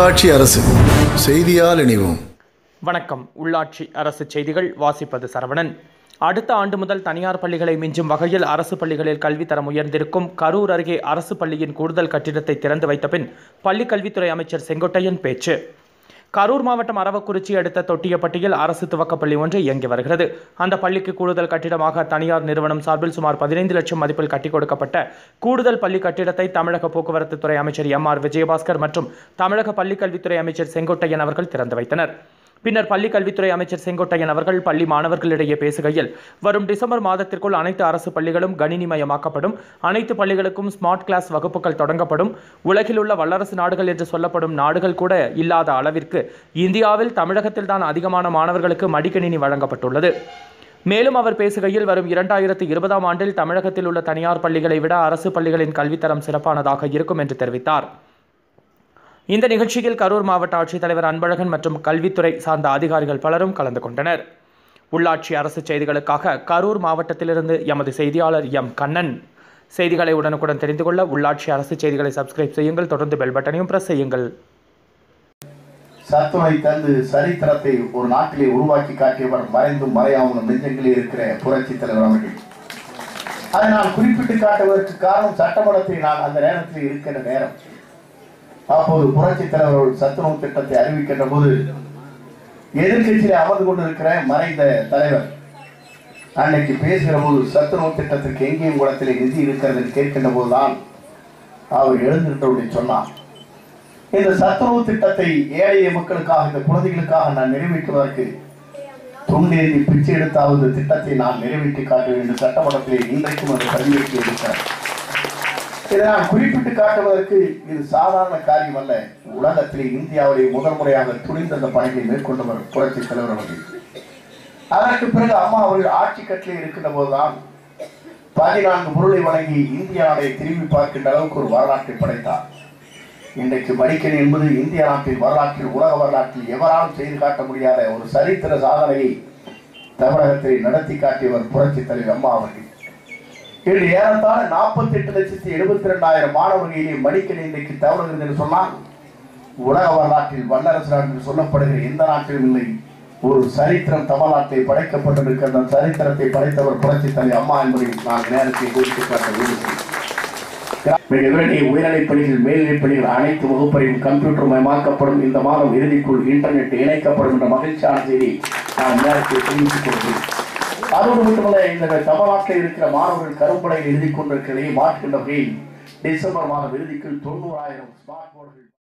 உள்ளாட்சி அரசு செய்தியால் இணைவோம் வணக்கம் உள்ளாட்சி அரசு செய்திகள் வாசிப்பது சரவணன் அடுத்த ஆண்டு முதல் தனியார் பள்ளிகளை மிஞ்சும் வகையில் அரசு பள்ளிகளில் கல்வித்தரம் உயர்ந்திருக்கும் கரூர் அருகே அரசு பள்ளியின் கூடுதல் கட்டிடத்தை திறந்து வைத்த பின் பள்ளிக் கல்வித்துறை அமைச்சர் செங்கோட்டையன் பேச்சு கரூர் மாவட்டம் அரவக்குறிச்சி அடுத்த தொட்டியப்பட்டியில் அரசு துவக்கப்பள்ளி ஒன்று இயங்கி வருகிறது அந்த பள்ளிக்கு கூடுதல் கட்டிடமாக தனியார் நிறுவனம் சார்பில் சுமார் பதினைந்து லட்சம் மதிப்பில் கட்டிக் கொடுக்கப்பட்ட கூடுதல் பள்ளி கட்டிடத்தை தமிழக போக்குவரத்து துறை அமைச்சர் எம் ஆர் விஜயபாஸ்கர் மற்றும் தமிழக பள்ளிக் கல்வித்துறை அமைச்சர் செங்கோட்டையன் அவர்கள் திறந்து வைத்தனர் பின்னர் பள்ளி கல்வித்துறை அமைச்சர் செங்கோட்டையன் அவர்கள் பள்ளி மாணவர்களிடையே பேசுகையில் வரும் டிசம்பர் மாதத்திற்குள் அனைத்து அரசு பள்ளிகளும் கணினிமயமாக்கப்படும் அனைத்து பள்ளிகளுக்கும் ஸ்மார்ட் கிளாஸ் வகுப்புகள் தொடங்கப்படும் உலகில் உள்ள வல்லரசு நாடுகள் என்று சொல்லப்படும் நாடுகள் கூட இல்லாத அளவிற்கு இந்தியாவில் தமிழகத்தில் தான் அதிகமான மாணவர்களுக்கு மடிக்கணினி வழங்கப்பட்டுள்ளது மேலும் அவர் பேசுகையில் வரும் இரண்டாயிரத்து இருபதாம் ஆண்டில் தமிழகத்தில் உள்ள தனியார் பள்ளிகளை விட அரசு பள்ளிகளின் கல்வித்தரம் சிறப்பானதாக இருக்கும் என்று தெரிவித்தார் இந்த நிகழ்ச்சியில் கரூர் மாவட்ட ஆட்சித்தலைவர் அன்பழகன் மற்றும் கல்வித்துறை சார்ந்த அதிகாரிகள் பலரும் கலந்து கொண்டனர் உள்ளாட்சி அரசு செய்திகளுக்காக கரூர் மாவட்டத்திலிருந்து எமது செய்தியாளர் எம் கண்ணன் செய்திகளை உடனுக்குடன் தெரிந்து கொள்ள உள்ளாட்சி அரசு செய்திகளை சப்ஸ்கிரைப் செய்யுங்கள் தொடர்ந்து பெல் பட்டனையும் பிரஸ் செய்யுங்கள் சத்துணை தந்து சரித்திரத்தை ஒரு நாட்டிலே உருவாக்கி காட்டியவர் மறைந்தும் மறையாமலும் நெஞ்சங்களில் இருக்கிற புரட்சி தலைவர் அவர்கள் அதை நான் குறிப்பிட்டு காட்டுவதற்கு காரணம் சட்டமன்றத்தை நான் அந்த நேரத்தில் இருக்கின்ற நேரம் அப்போது புரட்சி தலைவர் அவர்கள் சத்துணவு திட்டத்தை அறிவிக்கின்ற போது எதிர்கட்சியிலே அமர்ந்து கொண்டிருக்கிற மறைந்த தலைவர் அன்னைக்கு பேசுகிற போது சத்துணவு திட்டத்திற்கு எங்கேயும் குளத்திலே நிதி இருக்கிறது என்று கேட்கின்ற போதுதான் அவர் எழுந்திருந்தவுடைய சொன்னார் இந்த சத்துணவு திட்டத்தை ஏழைய மக்களுக்காக இந்த குழந்தைகளுக்காக நான் நிறைவேற்றுவதற்கு தொண்டேந்தி பிச்சை எடுத்தாவது திட்டத்தை நான் நிறைவேற்றி காட்டுவேன் என்று சட்டமன்றத்திலே இன்றைக்கும் அந்த பதிவேற்றி இருக்கிறார் இதை நான் குறிப்பிட்டு காட்டுவதற்கு இது சாதாரண காரியம் அல்ல உலகத்திலே இந்தியாவிலே முதல் முறையாக துணிந்த அந்த பணியை மேற்கொண்டவர் புரட்சி தலைவர் அவர்கள் அதற்கு பிறகு அம்மா அவர்கள் ஆட்சி கட்டிலே இருக்கின்ற போதுதான் பதினான்கு பொருளை வழங்கி இந்திய நாடை திரும்பி பார்க்கின்ற அளவுக்கு ஒரு வரலாற்றை படைத்தார் இன்றைக்கு மடிக்கணி என்பது இந்திய நாட்டின் வரலாற்றில் உலக வரலாற்றில் எவராலும் செய்து காட்ட முடியாத ஒரு சரித்திர சாதனையை தமிழகத்தில் நடத்தி காட்டியவர் புரட்சி தலைவர் அம்மா அவர்கள் இன்று ஏறத்தாழ நாற்பத்தி எட்டு லட்சத்தி எழுபத்தி ரெண்டாயிரம் மாணவர்களிலே மடிக்கணி இன்றைக்கு தவறுகிறது என்று சொன்னால் உலக வரலாற்றில் வல்லரசு நாடு என்று சொல்லப்படுகிற எந்த நாட்டிலும் இல்லை ஒரு சரித்திரம் தமிழ்நாட்டில் படைக்கப்பட்டிருக்கிற அந்த சரித்திரத்தை படைத்தவர் புரட்சி தலைவர் அம்மா என்பதை நான் நேரத்தை குறித்து காட்ட விரும்புகிறேன் மிக விரைவில் உயர்நிலைப் பணிகள் மேல்நிலைப் பணிகள் அனைத்து வகுப்பறையும் கம்ப்யூட்டர் மயமாக்கப்படும் இந்த மாதம் இறுதிக்குள் இன்டர்நெட் இணைக்கப்படும் என்ற மகிழ்ச்சியான செய்தி நான் நேரத்தை தெரிவித்துக் கொள்கிறேன் அதோடு மட்டுமல்ல இந்த தமிழ்நாட்டில் இருக்கிற மாணவர்கள் கரும்படையில் எழுதி கொண்டிருக்கிறதை மாற்றுகின்ற வகையில் டிசம்பர் மாதம் இறுதிக்குள் தொண்ணூறாயிரம் ஸ்மார்ட் போர்டுகள்